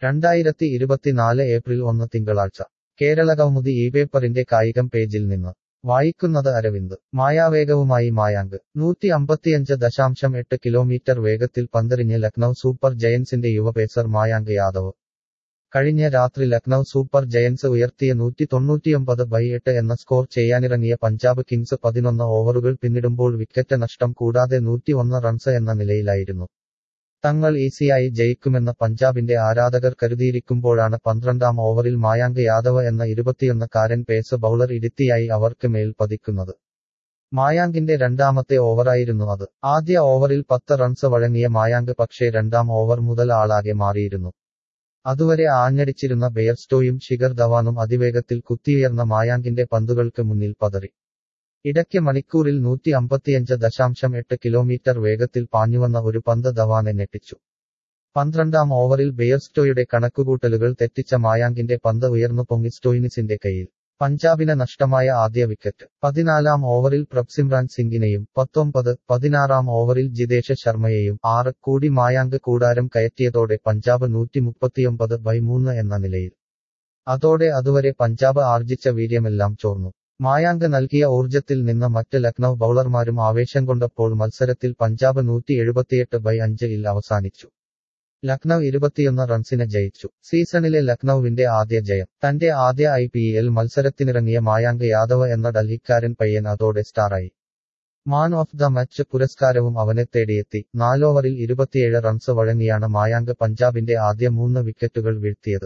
രണ്ടായിരത്തി ഇരുപത്തിനാല് ഏപ്രിൽ ഒന്ന് തിങ്കളാഴ്ച കേരളകൗമുദി ഈ പേപ്പറിന്റെ കായികം പേജിൽ നിന്ന് വായിക്കുന്നത് അരവിന്ദ് മായാവേഗവുമായി മായാങ്ക് നൂറ്റി അമ്പത്തിയഞ്ച് ദശാംശം എട്ട് കിലോമീറ്റർ വേഗത്തിൽ പന്തെറിഞ്ഞ് ലക്നൌ സൂപ്പർ ജയൻസിന്റെ യുവപേസർ മായാങ്ക് യാദവ് കഴിഞ്ഞ രാത്രി ലക്നൌ സൂപ്പർ ജയൻസ് ഉയർത്തിയ നൂറ്റി തൊണ്ണൂറ്റിയൊമ്പത് ബൈ എട്ട് എന്ന സ്കോർ ചെയ്യാനിറങ്ങിയ പഞ്ചാബ് കിങ്സ് പതിനൊന്ന് ഓവറുകൾ പിന്നിടുമ്പോൾ വിക്കറ്റ് നഷ്ടം കൂടാതെ നൂറ്റി ഒന്ന് റൺസ് എന്ന നിലയിലായിരുന്നു തങ്ങൾ ഈസിയായി ജയിക്കുമെന്ന് പഞ്ചാബിന്റെ ആരാധകർ കരുതിയിരിക്കുമ്പോഴാണ് പന്ത്രണ്ടാം ഓവറിൽ മായാങ്ക് യാദവ് എന്ന ഇരുപത്തിയൊന്നക്കാരൻ പേസ് ബൌളർ ഇടുത്തിയായി അവർക്ക് മേൽ പതിക്കുന്നത് മായാങ്കിന്റെ രണ്ടാമത്തെ ഓവറായിരുന്നു അത് ആദ്യ ഓവറിൽ പത്ത് റൺസ് വഴങ്ങിയ മായാങ്ക് പക്ഷേ രണ്ടാം ഓവർ മുതൽ ആളാകെ മാറിയിരുന്നു അതുവരെ ആഞ്ഞടിച്ചിരുന്ന ബെയർസ്റ്റോയും ശിഖർ ധവാനും അതിവേഗത്തിൽ കുത്തിയുയർന്ന മായാങ്കിന്റെ പന്തുകൾക്ക് മുന്നിൽ പതറി ഇടയ്ക്ക് മണിക്കൂറിൽ നൂറ്റി അമ്പത്തിയഞ്ച് ദശാംശം എട്ട് കിലോമീറ്റർ വേഗത്തിൽ പാഞ്ഞുവന്ന ഒരു പന്ത് ധവാനെ ഞെട്ടിച്ചു പന്ത്രണ്ടാം ഓവറിൽ ബെയർസ്റ്റോയുടെ കണക്കുകൂട്ടലുകൾ തെറ്റിച്ച മായാങ്കിന്റെ പന്ത് ഉയർന്നു പൊങ്ങി സ്റ്റോയിനിസിന്റെ കയ്യിൽ പഞ്ചാബിന് നഷ്ടമായ ആദ്യ വിക്കറ്റ് പതിനാലാം ഓവറിൽ പ്രഭ്സിമ്രാൻ സിംഗിനെയും പത്തൊമ്പത് പതിനാറാം ഓവറിൽ ജിതേഷ് ശർമ്മയെയും ആറ് കൂടി മായാങ്ക് കൂടാരം കയറ്റിയതോടെ പഞ്ചാബ് നൂറ്റി മുപ്പത്തിയൊമ്പത് ബൈ മൂന്ന് എന്ന നിലയിൽ അതോടെ അതുവരെ പഞ്ചാബ് ആർജിച്ച വീര്യമെല്ലാം ചോർന്നു മായാങ്ക് നൽകിയ ഊർജത്തിൽ നിന്ന് മറ്റ് ലക്നൌ ബൌളർമാരും ആവേശം കൊണ്ടപ്പോൾ മത്സരത്തിൽ പഞ്ചാബ് നൂറ്റി എഴുപത്തിയെട്ട് ബൈ അഞ്ച് ഇൽ അവസാനിച്ചു ലക്നൌ ഇരുപത്തിയൊന്ന് റൺസിന് ജയിച്ചു സീസണിലെ ലക്നൌവിന്റെ ആദ്യ ജയം തന്റെ ആദ്യ ഐ പി എൽ മത്സരത്തിനിറങ്ങിയ മായാങ്ക് യാദവ് എന്ന ഡൽഹിക്കാരൻ പയ്യൻ അതോടെ സ്റ്റാറായി മാൻ ഓഫ് ദ മാച്ച് പുരസ്കാരവും അവനെ തേടിയെത്തി നാലോവറിൽ ഇരുപത്തിയേഴ് റൺസ് വഴങ്ങിയാണ് മായാങ്ക് പഞ്ചാബിന്റെ ആദ്യ മൂന്ന് വിക്കറ്റുകൾ വീഴ്ത്തിയത്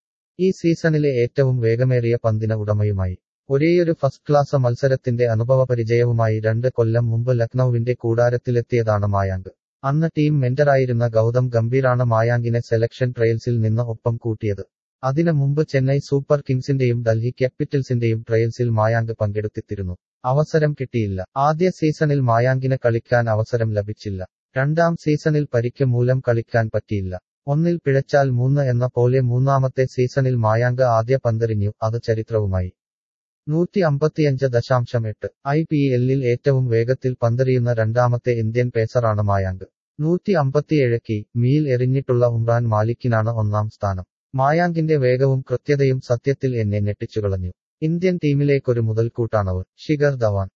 ഈ സീസണിലെ ഏറ്റവും വേഗമേറിയ പന്തിന് ഉടമയുമായി ഒരേയൊരു ഫസ്റ്റ് ക്ലാസ് മത്സരത്തിന്റെ അനുഭവപരിചയവുമായി രണ്ട് കൊല്ലം മുമ്പ് ലക്നൌവിന്റെ കൂടാരത്തിലെത്തിയതാണ് മായാങ്ക് അന്ന് ടീം മെന്ററായിരുന്ന ഗൗതം ഗംഭീറാണ് മായാങ്കിനെ സെലക്ഷൻ ട്രയൽസിൽ നിന്ന് ഒപ്പം കൂട്ടിയത് അതിനു മുമ്പ് ചെന്നൈ സൂപ്പർ കിങ്സിന്റെയും ഡൽഹി ക്യാപിറ്റൽസിന്റെയും ട്രയൽസിൽ മായാങ്ക് പങ്കെടുത്തിരുന്നു അവസരം കിട്ടിയില്ല ആദ്യ സീസണിൽ മായാങ്കിന് കളിക്കാൻ അവസരം ലഭിച്ചില്ല രണ്ടാം സീസണിൽ പരിക്ക് മൂലം കളിക്കാൻ പറ്റിയില്ല ഒന്നിൽ പിഴച്ചാൽ മൂന്ന് എന്ന പോലെ മൂന്നാമത്തെ സീസണിൽ മായാങ്ക് ആദ്യ പന്തെറിഞ്ഞു അത് ചരിത്രവുമായി നൂറ്റി അമ്പത്തിയഞ്ച് ദശാംശം എട്ട് ഐ പി എല്ലിൽ ഏറ്റവും വേഗത്തിൽ പന്തെറിയുന്ന രണ്ടാമത്തെ ഇന്ത്യൻ പേസറാണ് മായാങ്ക് നൂറ്റി അമ്പത്തിയേഴ് കി മീൽ എറിഞ്ഞിട്ടുള്ള ഉമ്രാൻ മാലിക്കിനാണ് ഒന്നാം സ്ഥാനം മായാങ്കിന്റെ വേഗവും കൃത്യതയും സത്യത്തിൽ എന്നെ ഞെട്ടിച്ചുകളഞ്ഞു ഇന്ത്യൻ ടീമിലേക്കൊരു മുതൽക്കൂട്ടാണവർ ശിഖർ ധവാൻ